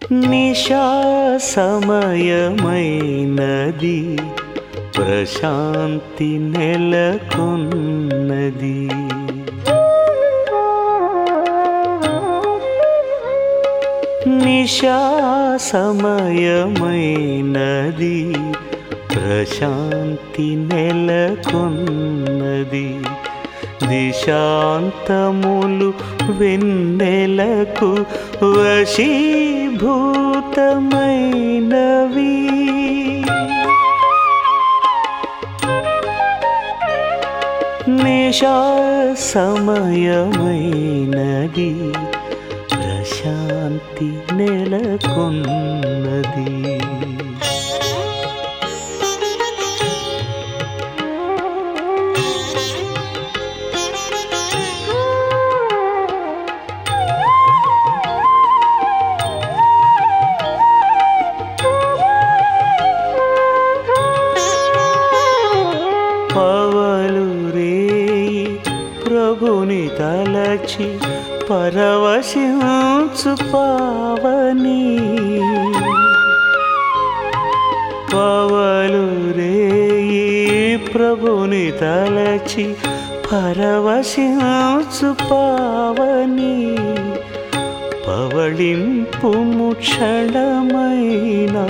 నిశా సమయమైనది ప్రశాంతి నెలకొన్నది నిశా సమయమైనది ప్రశాంతి నెలకొన్నది దిశాంతములు వెన్నెలకు వశీభూతమైనవి నిశా సమయమైనది ప్రశాంతి నెలకొన్నది పవలు రేయి ప్రభుని తలచి పరవశించు పావని పవలు రేయి ప్రభుని తలచి పరవశించు పావని పవళింపు క్షణమైనా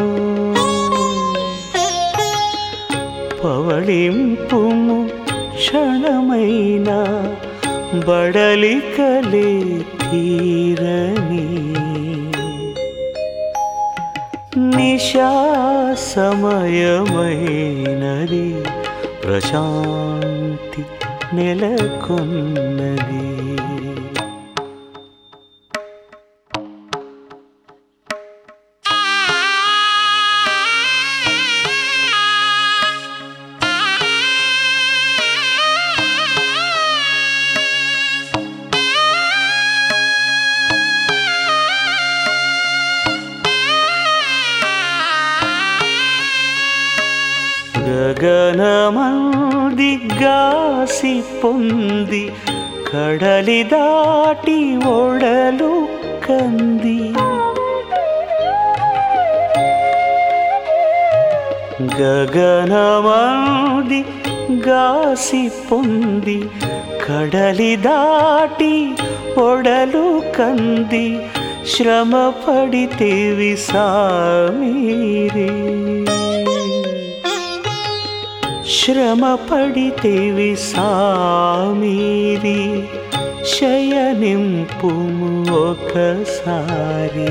పవళింపుము క్షణమైన బడలికలే తీరని నిశా సమయమైనది ప్రశాంతి నెలకొన్నది గగనమందిగాసి పొంది కడలి దాటి ఒడలు కంది గగనమంది గాసి పొంది కడలి దాటి ఒడలు కంది శ్రమ పడితే విసామీరి శ్రమ పడితే విసామీరి శయనింపుము ఒకసారి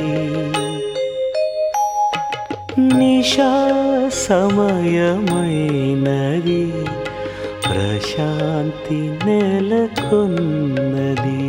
నిశా సమయమైనది ప్రశాంతి నెలకొన్నది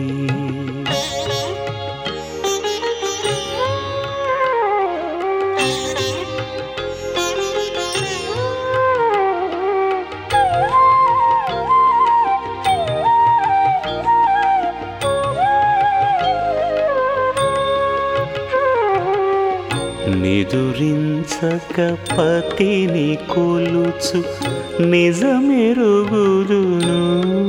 నిదురించక పతిని కొలుచు నిజమెరుగుదును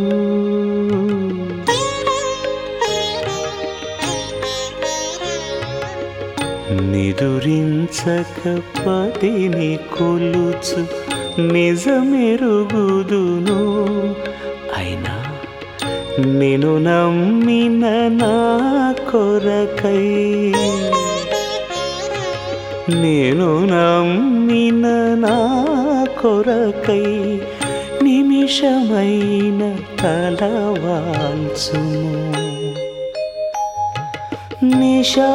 నిదురించక పతిని కొలుచు నిజమెరుగుదును అయినా నేను నమ్మిన నా కొరకై నేను నమ్మిన నా కొరకై నిమిషమైన తలవాల్చుము నిశా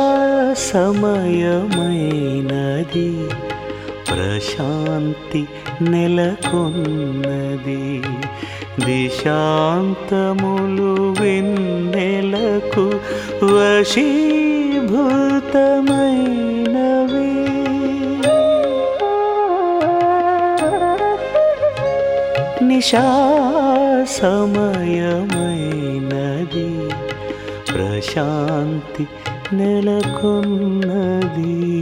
సమయమైనది ప్రశాంతి నెలకొన్నది దిశాంతములు వెన్నెలకు వశీభూతమైనవి నిశా సమయమైనది ప్రశాంతి నెలకొన్నది